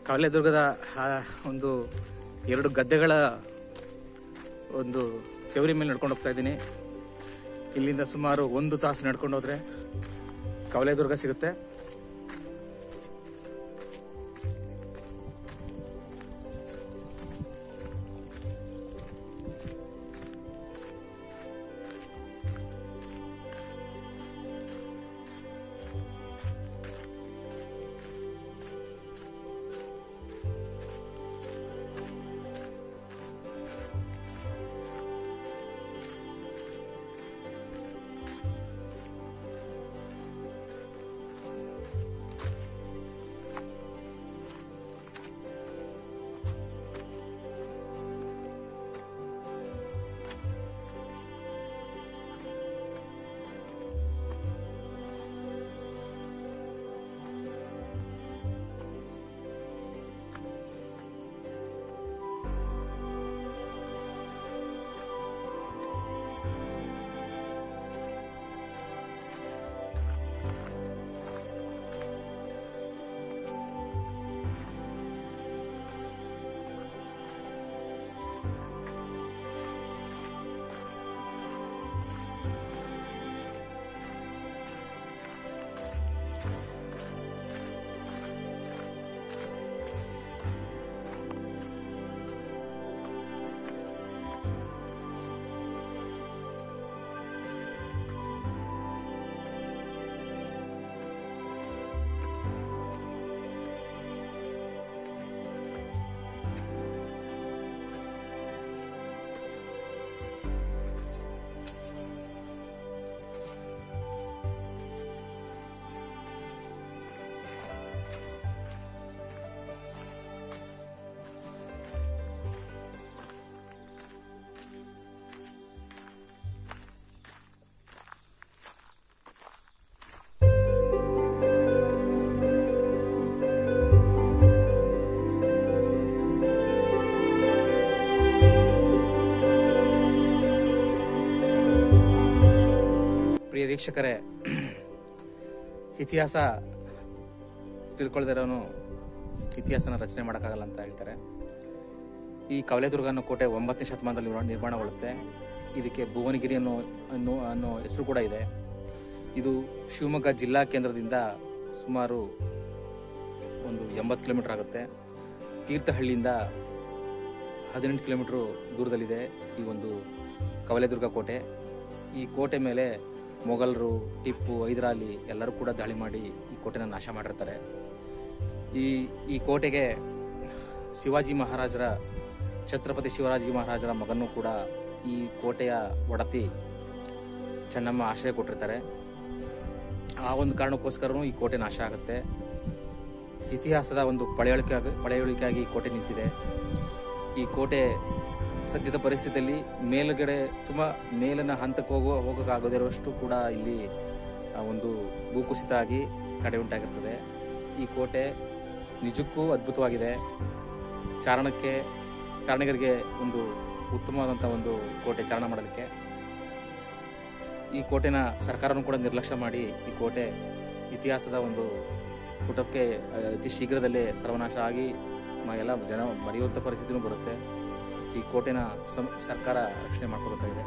ಕವಲೆದುರ್ಗದ ಆ ಒಂದು ಎರಡು ಗದ್ದೆಗಳ ಒಂದು ಕೆವರಿ ಮೇಲೆ ನಡ್ಕೊಂಡು ಹೋಗ್ತಾ ಇದ್ದೀನಿ ಇಲ್ಲಿಂದ ಸುಮಾರು ಒಂದು ತಾಸು ನಡ್ಕೊಂಡು ಹೋದ್ರೆ ಕವಲೆದುರ್ಗ ಸಿಗುತ್ತೆ ಪ್ರಿಯ ವೀಕ್ಷಕರೇ ಇತಿಹಾಸ ತಿಳ್ಕೊಳ್ದಿರೋನು ಇತಿಹಾಸನ ರಚನೆ ಮಾಡೋಕ್ಕಾಗಲ್ಲ ಅಂತ ಹೇಳ್ತಾರೆ ಈ ಕವಲೆದುರ್ಗ ಅನ್ನೋ ಕೋಟೆ ಒಂಬತ್ತನೇ ಶತಮಾನದಲ್ಲಿ ನಿರ್ಮಾಣ- ನಿರ್ಮಾಣಗೊಳ್ಳುತ್ತೆ ಇದಕ್ಕೆ ಭುವನಗಿರಿ ಅನ್ನೋ ಅನ್ನೋ ಅನ್ನೋ ಹೆಸರು ಕೂಡ ಇದೆ ಇದು ಶಿವಮೊಗ್ಗ ಜಿಲ್ಲಾ ಕೇಂದ್ರದಿಂದ ಸುಮಾರು ಒಂದು ಎಂಬತ್ತು ಕಿಲೋಮೀಟರ್ ಆಗುತ್ತೆ ತೀರ್ಥಹಳ್ಳಿಯಿಂದ ಹದಿನೆಂಟು ಕಿಲೋಮೀಟ್ರು ದೂರದಲ್ಲಿದೆ ಈ ಒಂದು ಕವಲೆದುರ್ಗ ಕೋಟೆ ಈ ಕೋಟೆ ಮೇಲೆ ಮೊಘಲರು ಟಿಪ್ಪು ಹೈದರಾಲಿ ಎಲ್ಲರೂ ಕೂಡ ದಾಳಿ ಮಾಡಿ ಈ ಕೋಟೆನ ನಾಶ ಮಾಡಿರ್ತಾರೆ ಈ ಈ ಕೋಟೆಗೆ ಶಿವಾಜಿ ಮಹಾರಾಜರ ಛತ್ರಪತಿ ಶಿವಾಜಿ ಮಹಾರಾಜರ ಮಗನೂ ಕೂಡ ಈ ಕೋಟೆಯ ಒಡತಿ ಚೆನ್ನಮ್ಮ ಆಶ್ರಯ ಕೊಟ್ಟಿರ್ತಾರೆ ಆ ಒಂದು ಕಾರಣಕ್ಕೋಸ್ಕರನೂ ಈ ಕೋಟೆ ನಾಶ ಆಗುತ್ತೆ ಇತಿಹಾಸದ ಒಂದು ಪಳೆಯುಳಿಕೆ ಪಳೆಯುಳಿಕೆಯಾಗಿ ಈ ಕೋಟೆ ನಿಂತಿದೆ ಈ ಕೋಟೆ ಸದ್ಯದ ಪರಿಸ್ಥಿತಿಯಲ್ಲಿ ಮೇಲುಗಡೆ ತುಂಬ ಮೇಲಿನ ಹಂತಕ್ಕೆ ಹೋಗುವ ಹೋಗೋಕ್ಕಾಗದಿರುವಷ್ಟು ಕೂಡ ಇಲ್ಲಿ ಆ, ಒಂದು ಭೂಕುಸಿತ ಆಗಿ ತಡೆ ಉಂಟಾಗಿರ್ತದೆ ಈ ಕೋಟೆ ನಿಜಕ್ಕೂ ಅದ್ಭುತವಾಗಿದೆ ಚಾರಣಕ್ಕೆ ಚಾರಣಿಗರಿಗೆ ಒಂದು ಉತ್ತಮವಾದಂಥ ಒಂದು ಕೋಟೆ ಚಾರಣ ಮಾಡಲಿಕ್ಕೆ ಈ ಕೋಟೆನ ಸರ್ಕಾರನೂ ಕೂಡ ನಿರ್ಲಕ್ಷ್ಯ ಮಾಡಿ ಈ ಕೋಟೆ ಇತಿಹಾಸದ ಒಂದು ಪುಟಕ್ಕೆ ಆ, ಅತಿ ಶೀಘ್ರದಲ್ಲೇ ಸರ್ವನಾಶ ಆಗಿ ಮ- ಎಲ್ಲ ಜನ ಮರೆಯುವಂಥ ಪರಿಸ್ಥಿತಿನೂ ಬರುತ್ತೆ ಈ ಕೋಟೆನ ಸಂ ಸರ್ಕಾರ ರಕ್ಷಣೆ ಮಾಡ್ಕೋಬೇಕಾಗಿದೆ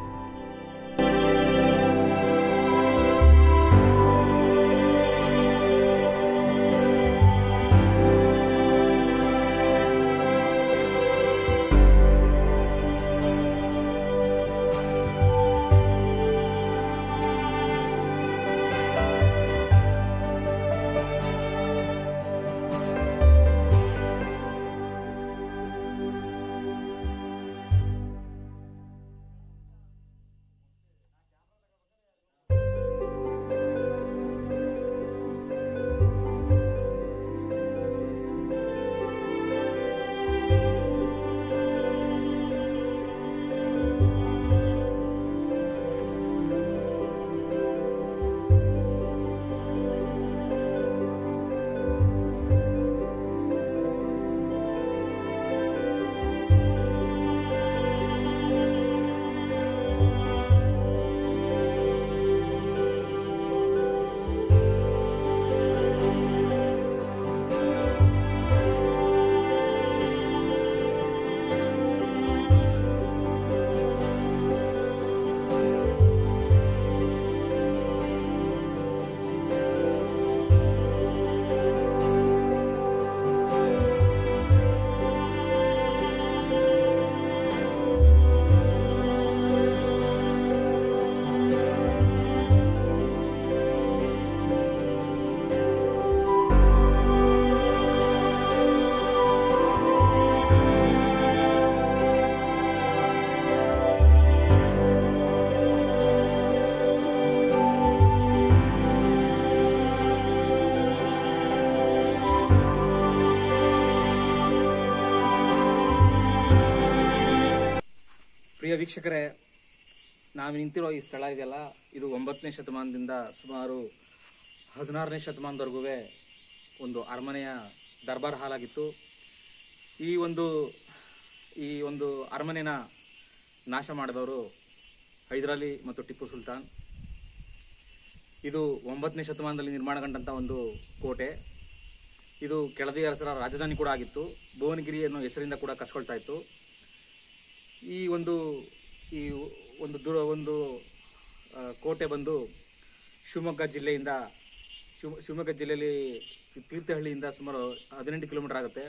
ಪ್ರಿಯ ವೀಕ್ಷಕರೇ ನಾವು ನಿಂತಿರೋ ಈ ಸ್ಥಳ ಇದೆಯಲ್ಲ ಇದು ಒಂಬತ್ತನೇ ಶತಮಾನದಿಂದ ಸುಮಾರು ಹದಿನಾರನೇ ಶತಮಾನದವರೆಗೂ ಒಂದು ಅರಮನೆಯ ದರ್ಬಾರ್ ಹಾಲ್ ಆಗಿತ್ತು ಈ ಒಂದು ಈ ಒಂದು ಅರಮನೆನ ನಾಶ ಮಾಡಿದವರು ಹೈದರಾಲಿ ಮತ್ತು ಟಿಪ್ಪು ಸುಲ್ತಾನ್ ಇದು ಒಂಬತ್ತನೇ ಶತಮಾನದಲ್ಲಿ ನಿರ್ಮಾಣಗೊಂಡಂಥ ಒಂದು ಕೋಟೆ ಇದು ಕೆಳದಿ ಅರಸರ ರಾಜಧಾನಿ ಕೂಡ ಆಗಿತ್ತು ಭುವನಗಿರಿ ಅನ್ನೋ ಹೆಸರಿಂದ ಕೂಡ ಕಸ್ಕೊಳ್ತಾ ಇತ್ತು ಈ ಒಂದು ಈ ಒಂದು ದೂರ ಒಂದು ಆ, ಕೋಟೆ ಬಂದು ಶಿವಮೊಗ್ಗ ಜಿಲ್ಲೆಯಿಂದ ಶಿವ ಶಿವಮೊಗ್ಗ ಜಿಲ್ಲೆಯಲ್ಲಿ ತೀರ್ಥಹಳ್ಳಿಯಿಂದ ಸುಮಾರು ಹದಿನೆಂಟು ಕಿಲೋಮೀಟರ್ ಆಗುತ್ತೆ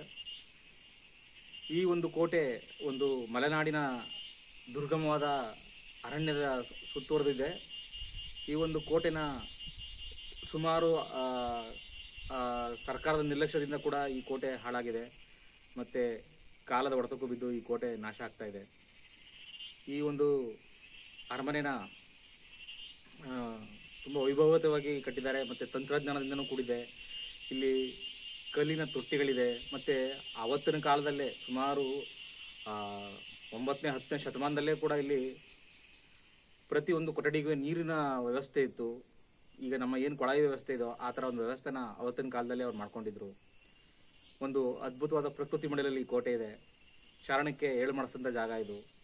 ಈ ಒಂದು ಕೋಟೆ ಒಂದು ಮಲೆನಾಡಿನ ದುರ್ಗಮವಾದ ಅರಣ್ಯದ ಸುತ್ತುವರೆದಿದೆ ಈ ಒಂದು ಕೋಟೆನ ಸುಮಾರು ಆ, ಆ, ಸರ್ಕಾರದ ನಿರ್ಲಕ್ಷ್ಯದಿಂದ ಕೂಡ ಈ ಕೋಟೆ ಹಾಳಾಗಿದೆ ಮತ್ತು ಕಾಲದ ಹೊಡೆತಕ್ಕೂ ಬಿದ್ದು ಈ ಕೋಟೆ ನಾಶ ಆಗ್ತಾ ಇದೆ ಈ ಒಂದು ಅರಮನೆನ ತುಂಬ ವೈಭವತವಾಗಿ ಕಟ್ಟಿದ್ದಾರೆ ಮತ್ತು ತಂತ್ರಜ್ಞಾನದಿಂದನೂ ಕೂಡಿದೆ ಇಲ್ಲಿ ಕಲ್ಲಿನ ತೊಟ್ಟಿಗಳಿದೆ ಮತ್ತು ಆವತ್ತಿನ ಕಾಲದಲ್ಲೇ ಸುಮಾರು ಆ, ಒಂಬತ್ತನೇ ಹತ್ತನೇ ಶತಮಾನದಲ್ಲೇ ಕೂಡ ಇಲ್ಲಿ ಪ್ರತಿಯೊಂದು ಕೊಠಡಿಗೂ ನೀರಿನ ವ್ಯವಸ್ಥೆ ಇತ್ತು ಈಗ ನಮ್ಮ ಏನು ಕೊಳಾಯಿ ವ್ಯವಸ್ಥೆ ಇದೋ ಆ ಥರ ಒಂದು ವ್ಯವಸ್ಥೆನ ಅವತ್ತಿನ ಕಾಲದಲ್ಲೇ ಅವ್ರು ಮಾಡ್ಕೊಂಡಿದ್ರು ಒಂದು ಅದ್ಭುತವಾದ ಪ್ರಕೃತಿ ಮಂಡಲಲ್ಲಿ ಈ ಕೋಟೆ ಇದೆ ಚಾರಣಕ್ಕೆ ಏಳು ಮಾಡಿಸಿದಂಥ ಜಾಗ ಇದು